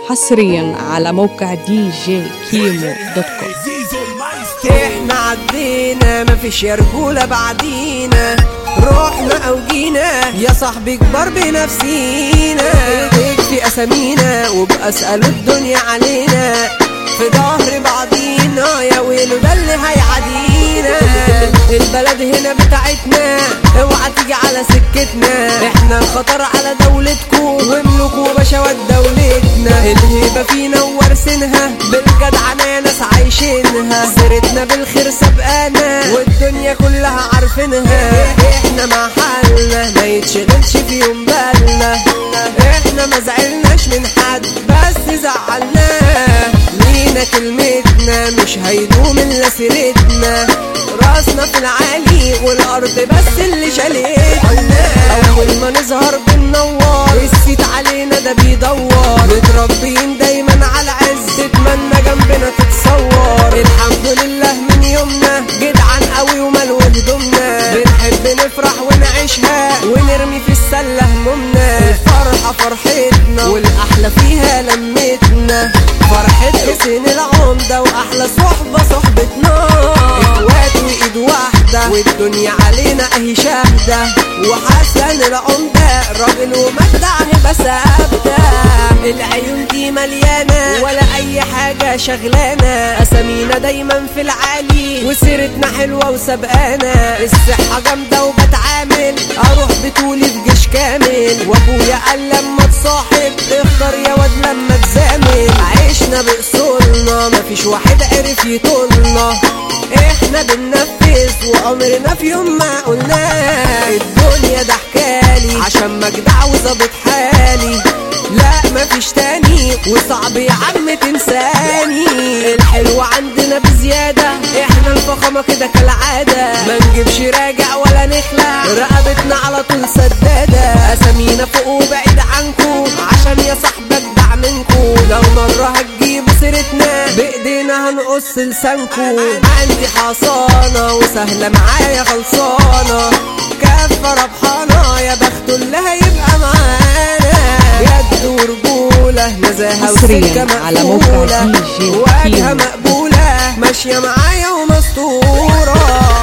حصريا على موقع دي جي كيمو دوت كوم احنا عدينا مفيش يا رجولة بعدينا روحنا او جينا يا صاحبي كبار بنفسينا في اسامينا وابقى اسألوا الدنيا علينا في ظهر بعضينا يا ويلو ده اللي هيعدينا البلد هنا بتاعتنا اوعى تيجي على سكتنا احنا الخطر على دولتكم وملوك وبشوات دولتنا الهيبة فينا وورثينها بالجدعنة يا ناس عايشينها سيرتنا بالخير سبقانا والدنيا كلها عارفينها احنا مع حالنا ما يتشغلش في يوم بالنا احنا ما زعلناش من حد بس زعلناه لينا كلمتنا مش هيدوم الا سيرتنا راسنا في العالي والارض بس اللي شالتنا اول ما نظهر بننور السيت علينا ده بيدور متربيين دايما على عز تتمنى جنبنا تتصور الحمد لله من يومنا جدعان قوي ومال هدومنا بنحب نفرح ونعيشها ونرمي في السله همومنا الفرحه فرحتنا والاحلى فيها لمتنا فرحة حسين العمدة واحلى صحبة صحبتنا اخوات وايد واحدة والدنيا علينا اهي شاهدة وحسن العمدة راجل ومجدع هبة ثابتة العيون دي مليانة ولا اي حاجة شغلانة اسامينا دايما في العالي وسيرتنا حلوة وسبقانة الصحة جامدة وبتعامل اروح بطولي في جيش كامل وابويا قال لما تصاحب اختار يا واد لما تزامل عشنا بأصولنا مفيش واحد عرف يطولنا احنا بننفذ وعمرنا في يوم ما قلنا الدنيا ده حكالي عشان مجدع وظابط حالي لا مفيش تاني وصعب يا عم تنساني الحلو عندنا بزيادة احنا الفخامة كده كالعادة ما نجيبش راجع ولا نخلع رقبتنا على طول سدادة اسامينا فوق وبعيد عنكو عشان يا صاحبك دع منكو لو مرة هتجيبوا سيرتنا بايدينا هنقص لسانكو عندي حصانة وسهلة معايا خلصانة كفة ربحانة يا بخته اللي هيبقى معانا جد ورجولة نزاهة حصرياً وسكة على موقع مقفولة DJ واجهة كيمو. مقبولة ماشية معايا ومستورة